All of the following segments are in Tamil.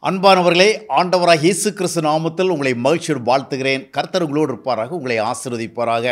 அன்பானவர்களே ஆண்டவராக இயேசு கிறிஸ்து நாமத்தில் உங்களை மகிழ்ச்சியோடு வாழ்த்துகிறேன் கர்த்தர் உங்களோடு இருப்பாராக உங்களை ஆசீர்வதிப்பாராக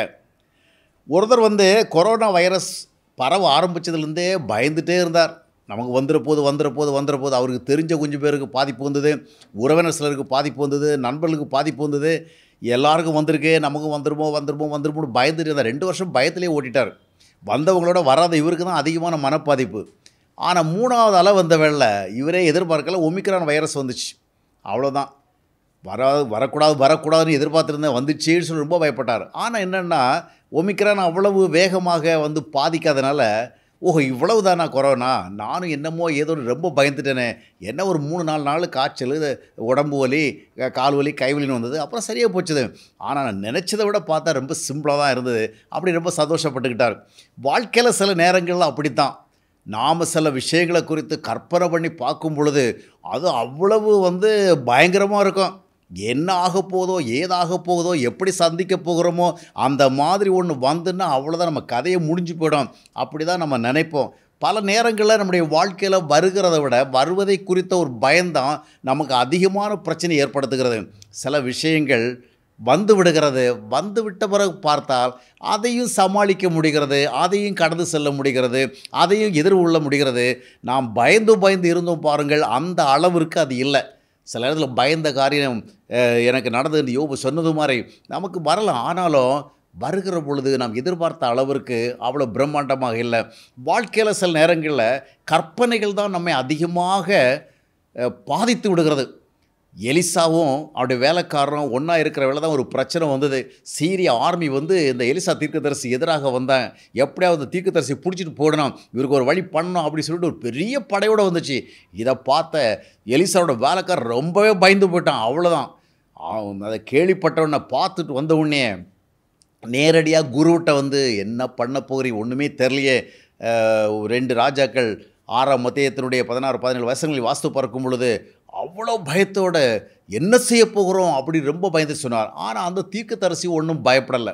ஒருத்தர் வந்து கொரோனா வைரஸ் பரவ ஆரம்பித்ததுலேருந்தே பயந்துட்டே இருந்தார் நமக்கு வந்துட போது வந்துட போது வந்துட போது அவருக்கு தெரிஞ்ச கொஞ்சம் பேருக்கு பாதிப்பு வந்தது உறவினர் சிலருக்கு பாதிப்பு வந்தது நண்பர்களுக்கு பாதிப்பு வந்தது எல்லாருக்கும் வந்திருக்கு நமக்கும் வந்துருமோ வந்துருமோ வந்துருமோன்னு பயந்துட்டு இருந்தார் ரெண்டு வருஷம் பயத்திலே ஓட்டிட்டார் வந்தவங்களோட வராத இவருக்கு தான் அதிகமான மனப்பாதிப்பு ஆனால் மூணாவது அலை வந்த வேளை இவரே எதிர்பார்க்கல ஒமிக்ரான் வைரஸ் வந்துச்சு அவ்வளோதான் வராது வரக்கூடாது வரக்கூடாதுன்னு எதிர்பார்த்துருந்தேன் வந்துச்சேன்னு சொல்லி ரொம்ப பயப்பட்டார் ஆனால் என்னென்னா ஒமிக்ரான் அவ்வளவு வேகமாக வந்து பாதிக்காதனால ஓஹோ இவ்வளவு தானா கொரோனா நானும் என்னமோ ஏதோ ரொம்ப பயந்துட்டேனே என்ன ஒரு மூணு நாலு நாள் காய்ச்சல் இது உடம்பு வலி க- கால் வலி கை வலின்னு வந்தது அப்புறம் சரியாக போச்சுது ஆனால் நான் நினச்சதை விட பார்த்தா ரொம்ப சிம்பிளாக தான் இருந்தது அப்படி ரொம்ப சந்தோஷப்பட்டுக்கிட்டார் வாழ்க்கையில் சில நேரங்களில் அப்படித்தான் நாம் சில விஷயங்களை குறித்து கற்பனை பண்ணி பார்க்கும் பொழுது அது அவ்வளவு வந்து பயங்கரமாக இருக்கும் என்ன ஆக போதோ ஏதாக போகுதோ எப்படி சந்திக்க போகிறோமோ அந்த மாதிரி ஒன்று வந்துன்னா அவ்வளோதான் நம்ம கதையை முடிஞ்சு போயிடும் அப்படி தான் நம்ம நினைப்போம் பல நேரங்களில் நம்முடைய வாழ்க்கையில் வருகிறத விட வருவதை குறித்த ஒரு பயம்தான் நமக்கு அதிகமான பிரச்சனை ஏற்படுத்துகிறது சில விஷயங்கள் வந்து விடுகிறது வந்து விட்ட பிறகு பார்த்தால் அதையும் சமாளிக்க முடிகிறது அதையும் கடந்து செல்ல முடிகிறது அதையும் எதிர்கொள்ள முடிகிறது நாம் பயந்து பயந்து இருந்தோம் பாருங்கள் அந்த அளவிற்கு அது இல்லை சில இடத்துல பயந்த காரியம் அஹ், எனக்கு நடந்தது யோபு சொன்னது மாதிரி நமக்கு வரலாம் ஆனாலும் வருகிற பொழுது நாம் எதிர்பார்த்த அளவிற்கு அவ்வளோ பிரம்மாண்டமாக இல்லை வாழ்க்கையில் சில நேரங்களில் கற்பனைகள் தான் நம்மை அதிகமாக அஹ், பாதித்து விடுகிறது எலிசாவும் அவருடைய வேலைக்காரரும் ஒன்றா இருக்கிற வேலை தான் ஒரு பிரச்சனை வந்தது சீரிய ஆர்மி வந்து இந்த எலிசா தீர்க்கதரிசி எதிராக வந்தாங்க எப்படியாவது இந்த தீர்க்கதரிசி பிடிச்சிட்டு போடணும் இவருக்கு ஒரு வழி பண்ணணும் அப்படின்னு சொல்லிட்டு ஒரு பெரிய படையோட வந்துச்சு இதை பார்த்த எலிசாவோட வேலைக்காரர் ரொம்பவே பயந்து போயிட்டான் அவ்வளோதான் அவன் அதை கேள்விப்பட்டவனை பார்த்துட்டு வந்த உடனே நேரடியாக குருவிட்ட வந்து என்ன பண்ண போகிறீ ஒன்றுமே தெரியலையே அஹ், ரெண்டு ராஜாக்கள் ஆறாம் மத்தியத்தினுடைய பதினாறு பதினேழு வருஷங்களில் வாஸ்து பார்க்கும் பொழுது அவ்வளோ பயத்தோட என்ன செய்ய போகிறோம் அப்படி ரொம்ப பயந்து சொன்னார் ஆனால் அந்த தீர்க்கதரிசி ஒன்றும் பயப்படலை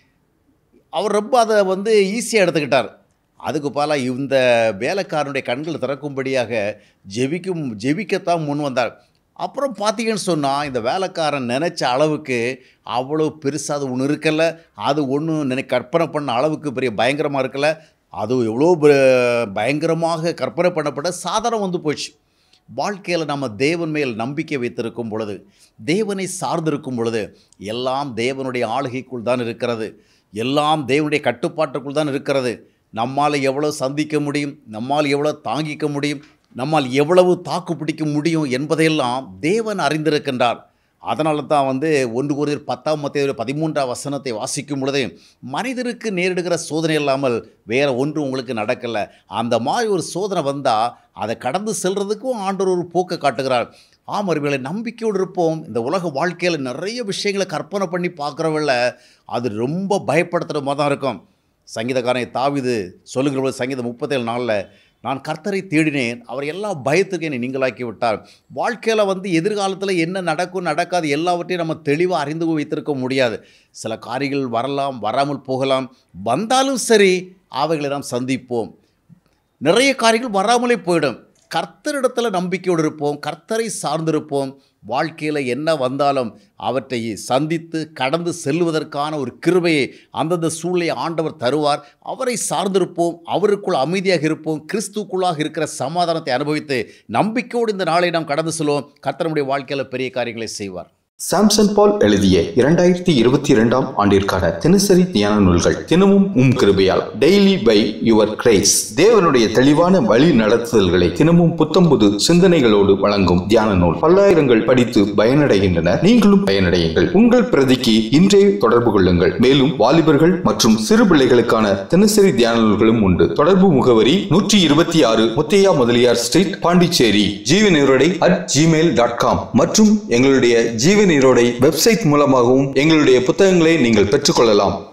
அவர் ரொம்ப அதை வந்து ஈஸியாக எடுத்துக்கிட்டார் அதுக்கு பல இந்த வேலைக்காரனுடைய கண்கள் திறக்கும்படியாக ஜெபிக்கும் ஜெபிக்கத்தான் முன் வந்தார் அப்புறம் பார்த்தீங்கன்னு சொன்னால் இந்த வேலைக்காரன் நினச்ச அளவுக்கு அவ்வளோ பெருசாக அது ஒன்று இருக்கல அது ஒன்றும் நினை கற்பனை பண்ண அளவுக்கு பெரிய பயங்கரமாக இருக்கல அது எவ்வளோ ப- பயங்கரமாக கற்பனை பண்ணப்பட்ட சாதாரணம் வந்து போச்சு வாழ்க்கையில் நம்ம தேவன் மேல் நம்பிக்கை வைத்திருக்கும் பொழுது தேவனை சார்ந்திருக்கும் பொழுது எல்லாம் தேவனுடைய ஆளுகைக்குள் தான் இருக்கிறது எல்லாம் தேவனுடைய கட்டுப்பாட்டுக்குள் தான் இருக்கிறது நம்மால் எவ்வளோ சந்திக்க முடியும் நம்மால் எவ்வளோ தாங்கிக்க முடியும் நம்மால் எவ்வளவு தாக்கு பிடிக்க முடியும் என்பதையெல்லாம் தேவன் அறிந்திருக்கின்றார் அதனால தான் வந்து ஒன்று ஒரு பத்தாம் மத்திய பதிமூன்றாம் வசனத்தை வாசிக்கும் பொழுதே மனிதருக்கு நேரிடுகிற சோதனை இல்லாமல் வேற ஒன்று உங்களுக்கு நடக்கலை அந்த மாதிரி ஒரு சோதனை வந்தால் அதை கடந்து செல்றதுக்கும் ஆண்டவர் ஒரு போக்கை காட்டுகிறார் ஆம் ஒருவேளை நம்பிக்கையோடு இருப்போம் இந்த உலக வாழ்க்கையில் நிறைய விஷயங்களை கற்பனை பண்ணி பார்க்குறவங்கள அது ரொம்ப பயப்படுத்துகிற மாதிரி தான் இருக்கும் சங்கீதக்காரன் தாவிது சொல்லுகிற பொழுது சங்கீதம் முப்பத்தேழு நாளில் நான் கர்த்தரை தேடினேன் அவர் எல்லா பயத்துக்கும் என்னை நீங்களாக்கி விட்டார் வாழ்க்கையில் வந்து எதிர்காலத்தில் என்ன நடக்கும் நடக்காது எல்லாவற்றையும் நம்ம தெளிவாக அறிந்து வைத்திருக்க முடியாது சில காரியங்கள் வரலாம் வராமல் போகலாம் வந்தாலும் சரி அவைகளை நாம் சந்திப்போம் நிறைய காரியங்கள் வராமலே போயிடும் கர்த்தரிடத்தில் நம்பிக்கையோடு இருப்போம் கர்த்தரை சார்ந்திருப்போம் வாழ்க்கையில் என்ன வந்தாலும் அவற்றை சந்தித்து கடந்து செல்வதற்கான ஒரு கிருபையை அந்தந்த சூழ்நிலையை ஆண்டவர் தருவார் அவரை சார்ந்திருப்போம் அவருக்குள் அமைதியாக இருப்போம் கிறிஸ்துக்குள்ளாக இருக்கிற சமாதானத்தை அனுபவித்து நம்பிக்கையோடு இந்த நாளை நாம் கடந்து செல்வோம் கர்த்தருடைய வாழ்க்கையில் பெரிய காரியங்களை செய்வார் சாம்சன் பால் எழுதிய இரண்டாயிரத்தி இருபத்தி இரண்டாம் ஆண்டிற்கான தினசரி தியான நூல்கள் தினமும் உம் கிருபையால் டெய்லி பை யுவர் கிரேஸ் தேவனுடைய தெளிவான வழி நடத்துதல்களை தினமும் புத்தம்புது சிந்தனைகளோடு வழங்கும் தியான நூல் பல்லாயிரங்கள் படித்து பயனடைகின்றன நீங்களும் பயனடையுங்கள் உங்கள் பிரதிக்கு இன்றே தொடர்பு கொள்ளுங்கள் மேலும் வாலிபர்கள் மற்றும் சிறு பிள்ளைகளுக்கான தினசரி தியான நூல்களும் உண்டு தொடர்பு முகவரி நூற்றி இருபத்தி ஆறு Muthaiah Mudaliar street Pondicherry Jeevaneerodai at Gmail dot com மற்றும் எங்களுடைய ஜீவநீரோடை வெப்சைட் மூலமாகவும் எங்களுடைய புத்தகங்களை நீங்கள் பெற்றுக்கொள்ளலாம்